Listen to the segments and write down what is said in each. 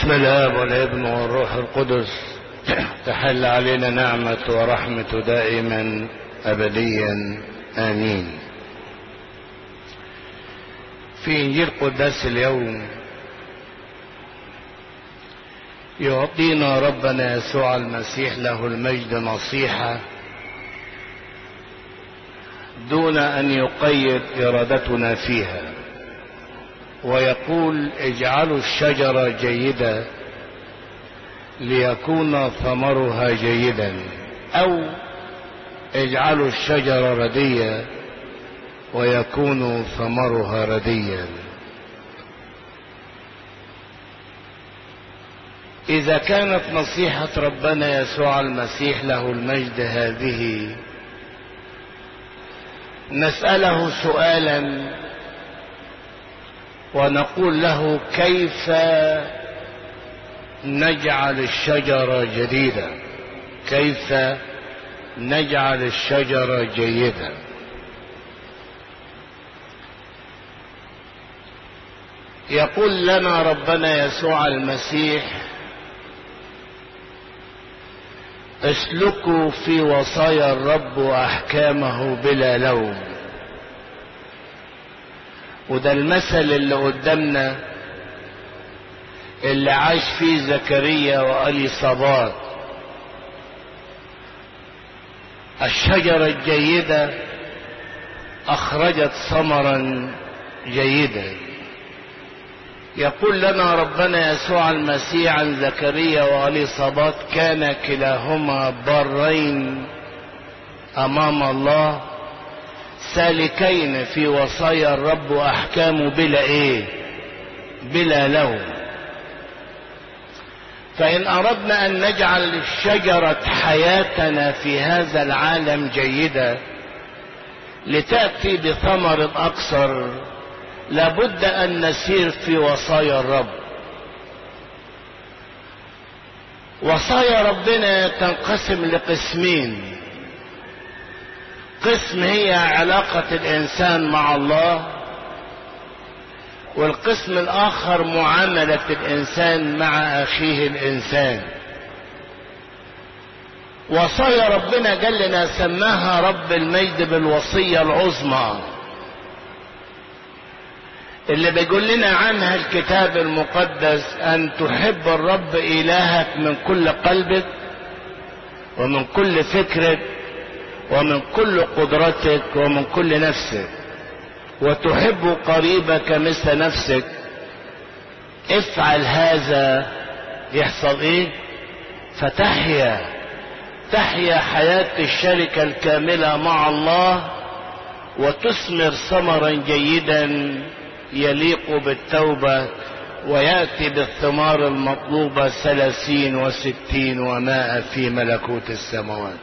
بسم الله والابن والروح القدس تحل علينا نعمة ورحمة دائما أبديا آمين في إنجيل قداس اليوم يعطينا ربنا يسوع المسيح له المجد نصيحة دون أن يقيد إرادتنا فيها ويقول اجعلوا الشجرة جيدة ليكون ثمرها جيدا أو اجعلوا الشجرة ردية ويكون ثمرها رديا إذا كانت نصيحة ربنا يسوع المسيح له المجد هذه نسأله سؤالا ونقول له كيف نجعل الشجرة جديدة كيف نجعل الشجرة جيدة يقول لنا ربنا يسوع المسيح اسلكوا في وصايا الرب واحكامه بلا لوم وده المثل اللي قدامنا اللي عاش فيه زكريا واليصابات الشجرة الجيدة اخرجت ثمرا جيدا يقول لنا ربنا يسوع المسيح عن زكريا واليصابات كان كلاهما برين امام الله سالكين في وصايا الرب واحكامه بلا ايه بلا لوم فان اردنا ان نجعل شجره حياتنا في هذا العالم جيده لتاتي بثمر اكثر لابد ان نسير في وصايا الرب وصايا ربنا تنقسم لقسمين قسم هي علاقة الإنسان مع الله والقسم الآخر معاملة الإنسان مع أخيه الإنسان وصايا ربنا قال لنا سماها رب المجد بالوصية العظمى اللي بيقول لنا عنها الكتاب المقدس أن تحب الرب إلهك من كل قلبك ومن كل فكرك ومن كل قدرتك ومن كل نفسك وتحب قريبك مثل نفسك افعل هذا يحصل ايه فتحيا تحيا حياة الشركة الكاملة مع الله وتثمر ثمرا جيدا يليق بالتوبة ويأتي بالثمار المطلوبة ثلاثين وستين ومائة في ملكوت السماوات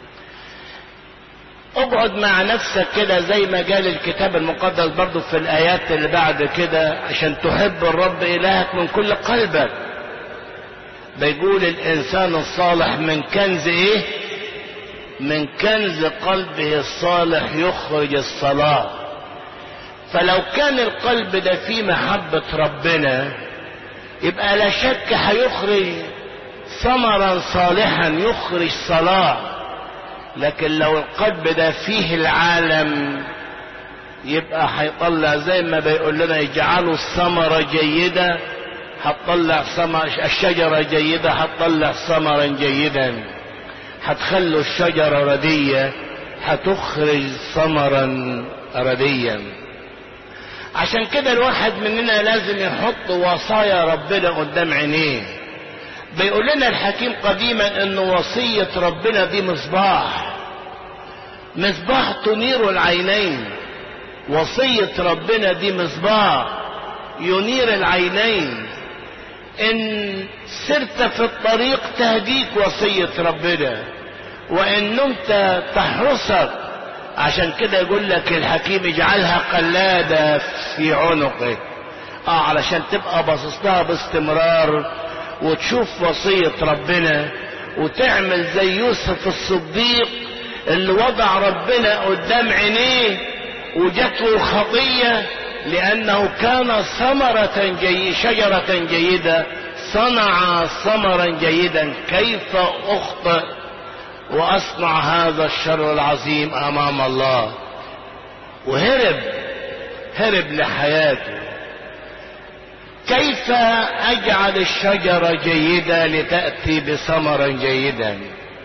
اقعد مع نفسك كده زي ما قال الكتاب المقدس برضو في الايات اللي بعد كده عشان تحب الرب الهك من كل قلبك بيقول الانسان الصالح من كنز ايه من كنز قلبه الصالح يخرج الصلاة فلو كان القلب ده فيه محبة ربنا يبقى لا شك هيخرج ثمرا صالحا يخرج صلاه لكن لو القلب ده فيه العالم يبقى هيطلع زي ما بيقول لنا يجعلوا الثمرة جيدة هتطلع ثمر الشجرة جيدة هتطلع ثمرا جيدا هتخلوا الشجرة ردية هتخرج ثمرا رديا عشان كده الواحد مننا لازم يحط وصايا ربنا قدام عينيه بيقول لنا الحكيم قديما ان وصية ربنا دي مصباح مصباح تنير العينين وصية ربنا دي مصباح ينير العينين ان سرت في الطريق تهديك وصية ربنا وان نمت تحرسك عشان كده يقول لك الحكيم اجعلها قلادة في عنقك اه علشان تبقى باصص لها باستمرار وتشوف وصية ربنا وتعمل زي يوسف الصديق اللي وضع ربنا قدام عينيه وجات له الخطية لأنه كان ثمرة جي شجرة جيدة صنع ثمرا جيدا كيف اخطئ واصنع هذا الشر العظيم امام الله وهرب هرب لحياته كيف اجعل الشجرة جيدة لتأتي بثمرا جيدا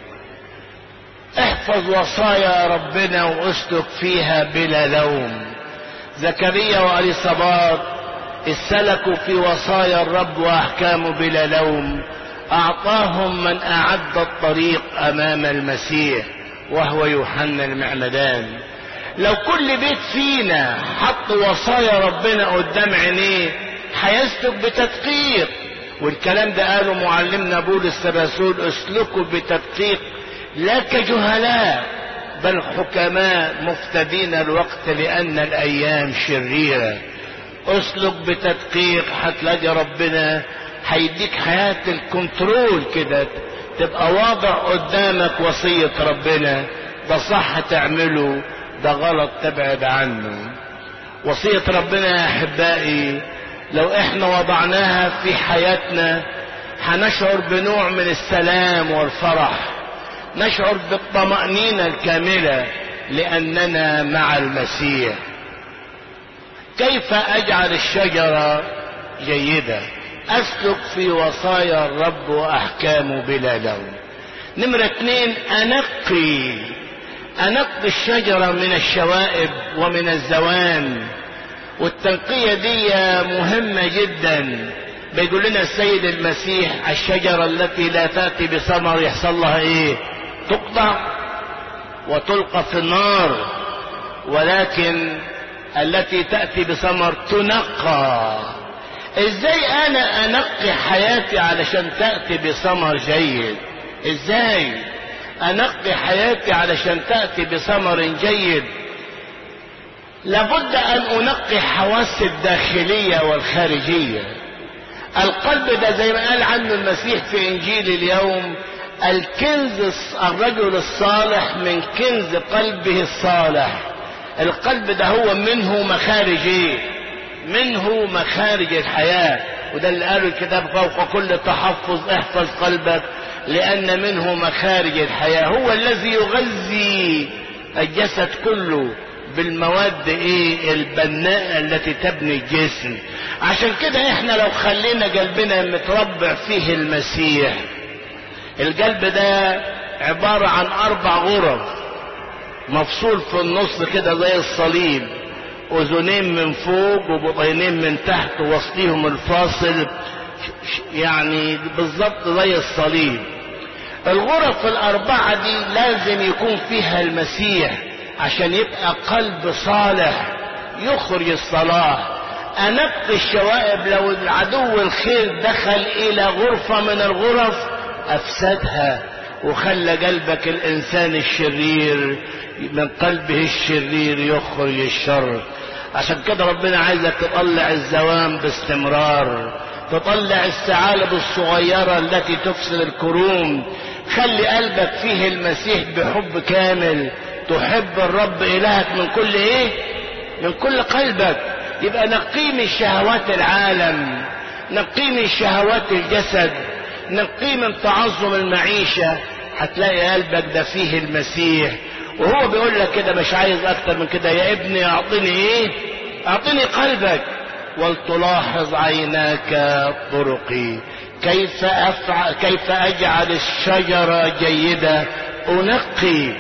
احفظ وصايا ربنا واسلك فيها بلا لوم زكريا واليصابات اسلكوا في وصايا الرب واحكامه بلا لوم اعطاهم من اعد الطريق امام المسيح وهو يوحنا المعمدان لو كل بيت فينا حط وصايا ربنا قدام عينيه هيسلك بتدقيق والكلام ده قاله معلمنا بولس الرسول اسلكوا بتدقيق لا كجهلاء بل حكماء مفتدين الوقت لان الايام شريره اسلك بتدقيق هتلاقي ربنا هيديك حياه الكنترول كده تبقى واضع قدامك وصيه ربنا ده صح تعمله ده غلط تبعد عنه وصيه ربنا يا احبائي لو احنا وضعناها في حياتنا هنشعر بنوع من السلام والفرح نشعر بالطمأنينة الكاملة لأننا مع المسيح كيف أجعل الشجرة جيدة أسلك في وصايا الرب وأحكامه بلا لوم نمرة اتنين أنقي أنقي الشجرة من الشوائب ومن الزوان والتنقية دي مهمة جدا بيقول لنا السيد المسيح الشجرة التي لا تأتي بثمر يحصل لها ايه تقطع وتلقى في النار ولكن التي تأتي بثمر تنقى ازاي انا انقي حياتي علشان تأتي بثمر جيد ازاي انقي حياتي علشان تأتي بثمر جيد لابد ان انقي حواسي الداخلية والخارجية القلب ده زي ما قال عنه المسيح في انجيل اليوم الكنز الرجل الصالح من كنز قلبه الصالح القلب ده هو منه مخارج ايه منه مخارج الحياة وده اللي قاله الكتاب فوق كل تحفظ احفظ قلبك لان منه مخارج الحياة هو الذي يغذي الجسد كله بالمواد ايه البناءة التي تبني الجسم عشان كده احنا لو خلينا قلبنا متربع فيه المسيح القلب ده عبارة عن اربع غرف مفصول في النص كده زي الصليب اذنين من فوق وبطينين من تحت ووسطيهم الفاصل يعني بالظبط زي الصليب الغرف الاربعة دي لازم يكون فيها المسيح عشان يبقى قلب صالح يخرج الصلاح انقي الشوائب لو العدو الخير دخل الى غرفة من الغرف افسدها وخلى قلبك الانسان الشرير من قلبه الشرير يخرج الشر عشان كده ربنا عايزك تطلع الزوام باستمرار تطلع الثعالب الصغيرة التي تفسد الكروم خلي قلبك فيه المسيح بحب كامل تحب الرب إلهك من كل إيه من كل قلبك يبقى نقي من شهوات العالم نقي من شهوات الجسد نقي من تعظم المعيشة هتلاقي قلبك ده فيه المسيح وهو بيقول لك كده مش عايز اكتر من كده يا ابني اعطني ايه اعطني قلبك ولتلاحظ عيناك طرقي كيف افعل كيف اجعل الشجرة جيدة انقي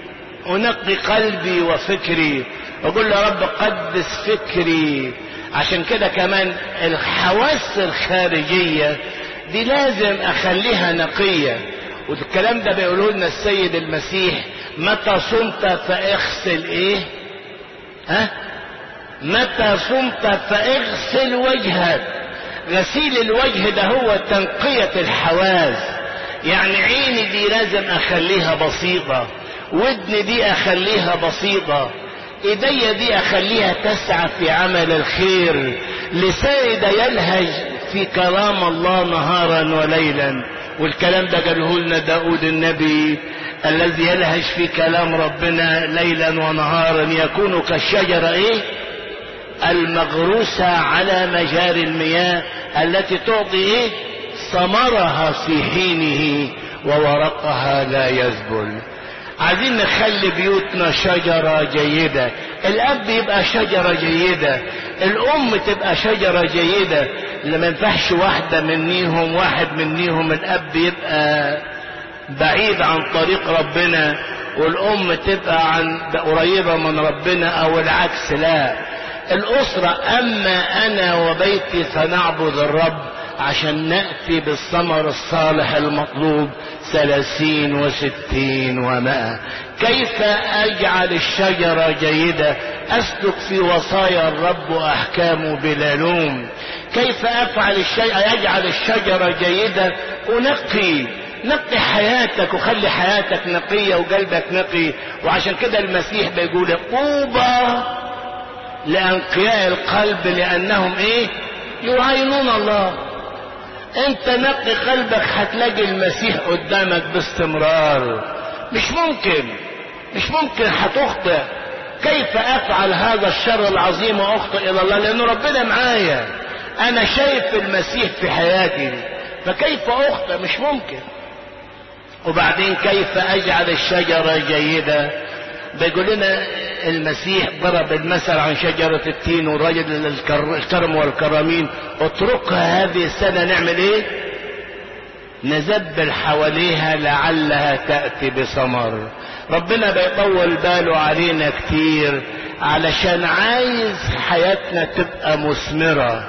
انقي قلبي وفكري اقول له رب قدس فكري عشان كده كمان الحواس الخارجية دي لازم اخليها نقية والكلام ده بيقوله لنا السيد المسيح متى صمت فاغسل ايه ها متى صمت فاغسل وجهك غسيل الوجه ده هو تنقية الحواس يعني عيني دي لازم اخليها بسيطة ودني دي اخليها بسيطة ايدي دي اخليها تسعى في عمل الخير لساني ده يلهج في كلام الله نهارا وليلا والكلام ده قاله لنا داود النبي الذي يلهج في كلام ربنا ليلا ونهارا يكون كالشجرة ايه المغروسة على مجاري المياه التي تعطي ايه ثمرها في حينه وورقها لا يذبل عايزين نخلي بيوتنا شجرة جيدة الأب يبقى شجرة جيدة الأم تبقى شجرة جيدة لما ينفعش واحدة منيهم واحد منيهم الأب يبقى بعيد عن طريق ربنا والأم تبقى عن قريبة من ربنا أو العكس لا الأسرة أما أنا وبيتي فنعبد الرب عشان نأتي بالثمر الصالح المطلوب ثلاثين وستين ومائة كيف أجعل الشجرة جيدة أسلك في وصايا الرب وأحكامه بلا لوم كيف أفعل الشيء أجعل الشجرة جيدة أنقي نقي حياتك وخلي حياتك نقية وقلبك نقي وعشان كده المسيح بيقول طوبى لأنقياء القلب لأنهم إيه يعينون الله انت نقي قلبك هتلاقي المسيح قدامك باستمرار مش ممكن مش ممكن هتخطئ كيف افعل هذا الشر العظيم واخطئ الى الله لان ربنا معايا انا شايف المسيح في حياتي فكيف اخطئ مش ممكن وبعدين كيف اجعل الشجرة جيدة بيقول لنا المسيح ضرب المثل عن شجرة التين والرجل الكرم والكرامين اتركها هذه السنة نعمل ايه نزبل حواليها لعلها تأتي بثمر ربنا بيطول باله علينا كتير علشان عايز حياتنا تبقى مثمرة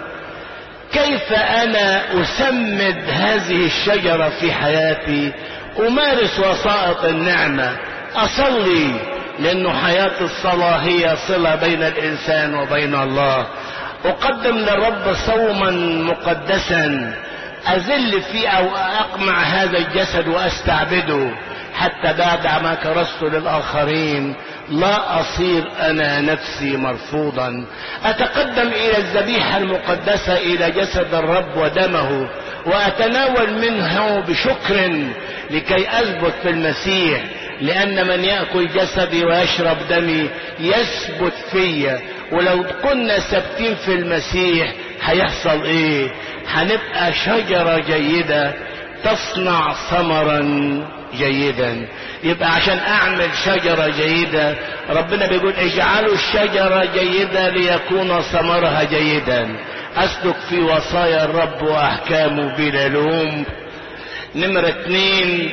كيف انا اسمد هذه الشجرة في حياتي امارس وسائط النعمة اصلي لانه حياة الصلاة هي صلة بين الانسان وبين الله اقدم للرب صوما مقدسا اذل فيه او اقمع هذا الجسد واستعبده حتى بعد ما كرست للاخرين لا اصير انا نفسي مرفوضا اتقدم الى الذبيحة المقدسة الى جسد الرب ودمه واتناول منه بشكر لكي اثبت في المسيح لان من ياكل جسدي ويشرب دمي يثبت فيا ولو كنا ثابتين في المسيح هيحصل ايه هنبقى شجره جيده تصنع ثمرا جيدا يبقى عشان اعمل شجره جيده ربنا بيقول اجعلوا الشجره جيده ليكون ثمرها جيدا اسلك في وصايا الرب واحكامه بلا لوم نمرة اتنين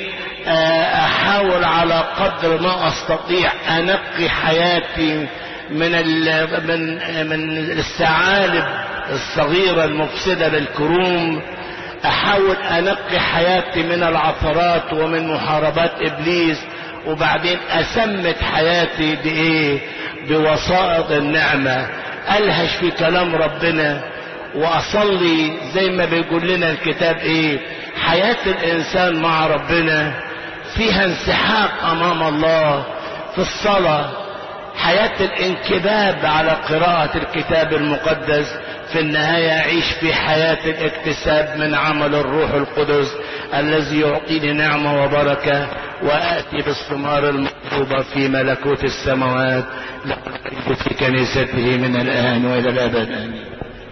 احاول على قدر ما استطيع انقي حياتي من من من الثعالب الصغيره المفسده للكروم احاول انقي حياتي من العثرات ومن محاربات ابليس وبعدين اسمت حياتي بايه بوسائط النعمه الهش في كلام ربنا واصلي زي ما بيقول لنا الكتاب ايه حياه الانسان مع ربنا فيها انسحاق امام الله في الصلاة حياة الانكباب على قراءة الكتاب المقدس في النهاية أعيش في حياة الاكتساب من عمل الروح القدس الذي يعطيني نعمة وبركة وآتي بالثمار المطلوبة في ملكوت السماوات في كنيسته من الآن وإلى الأبد آمين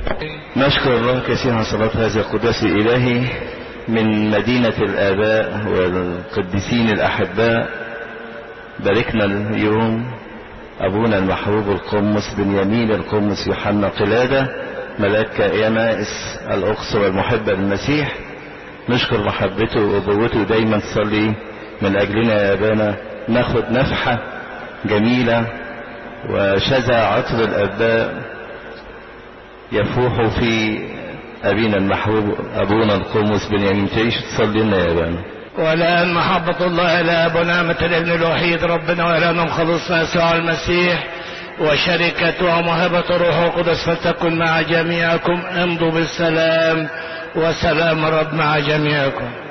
نشكر الله كثيرا على صلاة هذا القداس الإلهي من مدينة الآباء والقديسين الأحباء باركنا اليوم أبونا المحبوب القمص بنيامين القمص يوحنا قلادة ملاك يمائس الأقصى والمحبة للمسيح نشكر محبته وأبوته دايما تصلي من أجلنا يا أبانا ناخد نفحة جميلة وشذا عطر الآباء يفوح في أبينا المحبوب أبونا القمص بنيامين تعيش تصلي لنا يا أبانا والآن محبة الله إلى أبو نعمة الابن الوحيد ربنا وإلهنا خلصنا يسوع المسيح وشركة وموهبة الروح القدس فلتكن مع جميعكم امضوا بالسلام وسلام الرب مع جميعكم